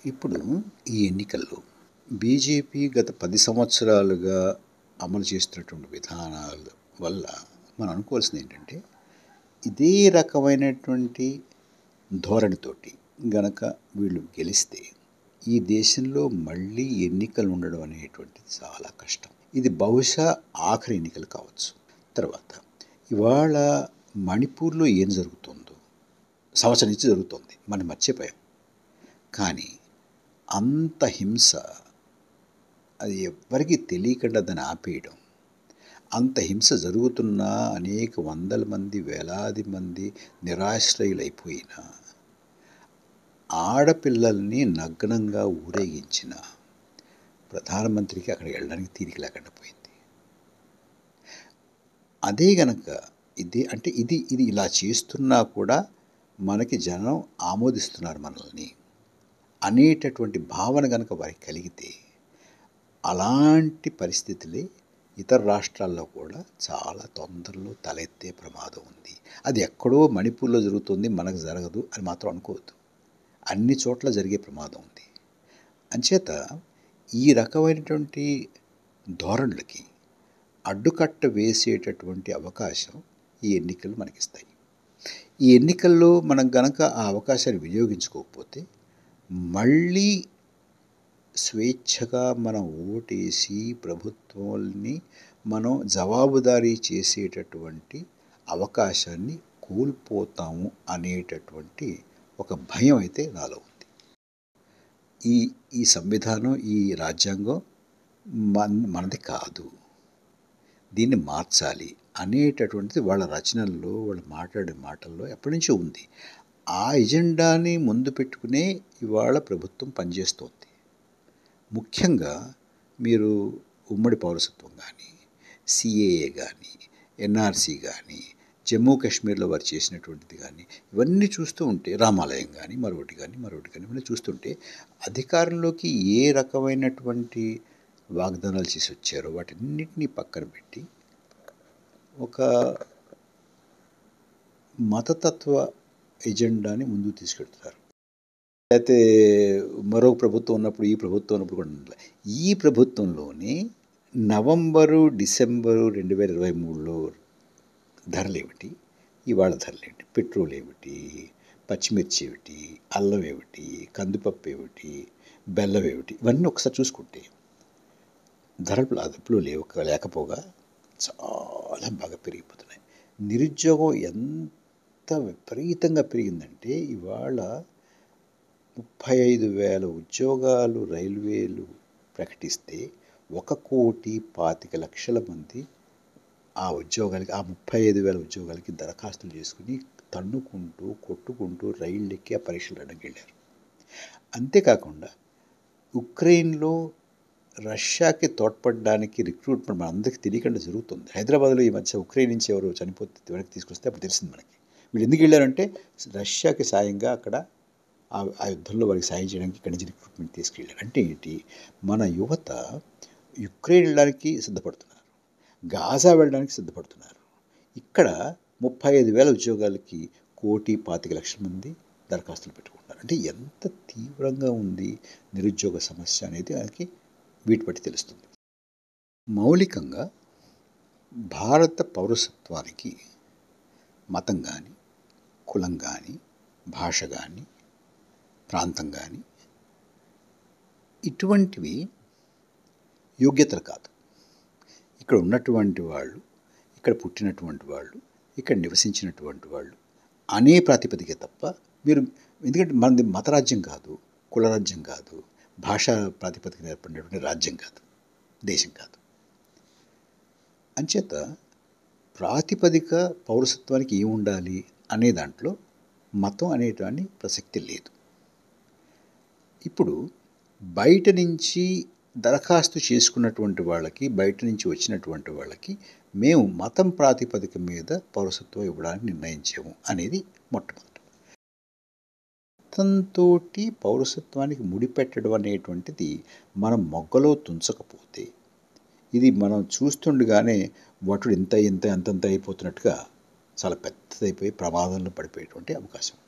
ఇప్పుడు ఈ ఎన్నికల్లో బీజేపీ గత పది సంవత్సరాలుగా అమలు చేస్తున్నటువంటి విధానాల వల్ల మనం అనుకోవాల్సింది ఏంటంటే ఇదే రకమైనటువంటి ధోరణితోటి గనక వీళ్ళు గెలిస్తే ఈ దేశంలో మళ్ళీ ఎన్నికలు ఉండడం అనేటువంటిది చాలా కష్టం ఇది బహుశా ఆఖరి ఎన్నికలు కావచ్చు తర్వాత ఇవాళ మణిపూర్లో ఏం జరుగుతుందో సంవత్సరం నుంచి జరుగుతుంది మనం మర్చిపోయాం కానీ అంత హింస అది ఎవ్వరికీ తెలియకుండా దాన్ని ఆపేయడం అంత హింస జరుగుతున్నా అనేక వందల మంది వేలాది మంది నిరాశ్రయులైపోయినా ఆడపిల్లల్ని నగ్నంగా ఊరేగించిన ప్రధానమంత్రికి అక్కడికి వెళ్ళడానికి తీరిక లేకుండా పోయింది అదే గనక ఇది అంటే ఇది ఇది ఇలా చేస్తున్నా కూడా మనకి జనం ఆమోదిస్తున్నారు మనల్ని అనేటటువంటి భావన కనుక వారికి కలిగితే అలాంటి పరిస్థితులే ఇతర రాష్ట్రాల్లో కూడా చాలా తొందరలో తలెత్తే ప్రమాదం ఉంది అది ఎక్కడో మణిపూర్లో జరుగుతుంది మనకు జరగదు అని మాత్రం అనుకోవద్దు అన్ని చోట్ల జరిగే ప్రమాదం ఉంది అంచేత ఈ రకమైనటువంటి ధోరణులకి అడ్డుకట్ట వేసేటటువంటి అవకాశం ఈ ఎన్నికలు మనకిస్తాయి ఈ ఎన్నికల్లో మనం గనక ఆ అవకాశాన్ని వినియోగించుకోకపోతే మళ్ళీ స్వేచ్ఛగా మనం ఓటేసి ప్రభుత్వాల్ని మనం జవాబుదారీ చేసేటటువంటి అవకాశాన్ని కోల్పోతాము అనేటటువంటి ఒక భయం అయితే నాలో ఉంది ఈ ఈ సంవిధానం ఈ రాజ్యాంగం మన మనది కాదు దీన్ని మార్చాలి అనేటటువంటిది వాళ్ళ రచనల్లో వాళ్ళు మాట్లాడే మాటల్లో ఎప్పటి నుంచో ఉంది ఆ ఎజెండాని ముందు పెట్టుకునే ఇవాళ ప్రభుత్వం పనిచేస్తోంది ముఖ్యంగా మీరు ఉమ్మడి పౌరసత్వం కానీ సిఏఏ కానీ ఎన్ఆర్సి కానీ జమ్మూ కాశ్మీర్లో వారు చేసినటువంటిది కానీ ఇవన్నీ చూస్తూ ఉంటే రామాలయం కానీ మరొకటి కానీ మరొకటి కానీ ఇవన్నీ చూస్తుంటే అధికారంలోకి ఏ రకమైనటువంటి వాగ్దానాలు చేసి వచ్చారో వాటన్నిటినీ పక్కన పెట్టి ఒక మతతత్వ ఎజెండాని ముందుకు తీసుకెళ్తున్నారు అయితే మరో ప్రభుత్వం ఉన్నప్పుడు ఈ ప్రభుత్వం ఉన్నప్పుడు కూడా ఉండలే. ఈ ప్రభుత్వంలోనే నవంబరు డిసెంబరు రెండు వేల ఇరవై మూడులో ధరలు ఏమిటి ఇవాళ ధరలు ఏమిటి పెట్రోల్ ఏమిటి పచ్చిమిర్చి ఏమిటి అల్లం ఏమిటి కందిపప్పు ఏమిటి బెల్లం ఏమిటి ఇవన్నీ ఒకసారి చూసుకుంటే ధరలు అదుపులో లేవు లేకపోగా చాలా బాగా పెరిగిపోతున్నాయి నిరుద్యోగం ఎంత విపరీతంగా పెరిగిందంటే ఇవాళ ముప్పై ఐదు వేల ఉద్యోగాలు రైల్వేలు ప్రకటిస్తే ఒక కోటి పాతిక లక్షల మంది ఆ ఉద్యోగాలకి ఆ ముప్పై ఐదు వేల ఉద్యోగాలకి దరఖాస్తులు చేసుకుని తన్నుకుంటూ కొట్టుకుంటూ రైళ్ళు ఎక్కి ఆ పరీక్షలు రాయడానికి వెళ్ళారు అంతేకాకుండా ఉక్రెయిన్లో రష్యాకి తోడ్పడడానికి రిక్రూట్మెంట్ మన అందరికీ తెలియకుండా జరుగుతుంది హైదరాబాద్లో ఈ మధ్య ఉక్రెయిన్ నుంచి ఎవరు చనిపోతే వెనక్కి తీసుకొస్తే అప్పుడు తెలిసింది మనకి వీళ్ళు ఎందుకు వెళ్ళారంటే రష్యాకి సాయంగా అక్కడ ఆ ఆ యుద్ధంలో వారికి సాయం చేయడానికి ఇక్కడి నుంచి రిక్రూట్మెంట్ తీసుకెళ్ళారు అంటే ఏంటి మన యువత యుక్రెయిన్ వెళ్ళడానికి సిద్ధపడుతున్నారు గాజా వెళ్ళడానికి సిద్ధపడుతున్నారు ఇక్కడ ముప్పై ఐదు వేల ఉద్యోగాలకి కోటి పాతిక లక్షల మంది దరఖాస్తులు పెట్టుకుంటున్నారు అంటే ఎంత తీవ్రంగా ఉంది నిరుద్యోగ సమస్య అనేది మనకి వీటి బట్టి తెలుస్తుంది మౌలికంగా భారత పౌరసత్వానికి మతం కానీ కులం కానీ భాష కానీ ప్రాంతం కానీ ఇటువంటివి యోగ్యతలు కాదు ఇక్కడ ఉన్నటువంటి వాళ్ళు ఇక్కడ పుట్టినటువంటి వాళ్ళు ఇక్కడ నివసించినటువంటి వాళ్ళు అనే ప్రాతిపదిక తప్ప మీరు ఎందుకంటే మనది మతరాజ్యం కాదు కులరాజ్యం కాదు భాషా ప్రాతిపదిక ఏర్పడినటువంటి రాజ్యం కాదు దేశం కాదు అంచేత ప్రాతిపదిక పౌరసత్వానికి ఏమి ఉండాలి అనే దాంట్లో మతం అనేటాన్ని ప్రసక్తి లేదు ఇప్పుడు బయట నుంచి దరఖాస్తు చేసుకున్నటువంటి వాళ్ళకి బయట నుంచి వచ్చినటువంటి వాళ్ళకి మేము మతం ప్రాతిపదిక మీద పౌరసత్వం ఇవ్వడానికి నిర్ణయించాము అనేది మొట్టమొదటి మతంతో పౌరసత్వానికి ముడిపెట్టడం అనేటువంటిది మనం మొగ్గలో తుంచకపోతే ఇది మనం చూస్తుండగానే వటుడు ఇంత ఇంత అంతంత అయిపోతున్నట్టుగా చాలా పెద్దదైపోయి ప్రమాదంలో పడిపోయేటువంటి అవకాశం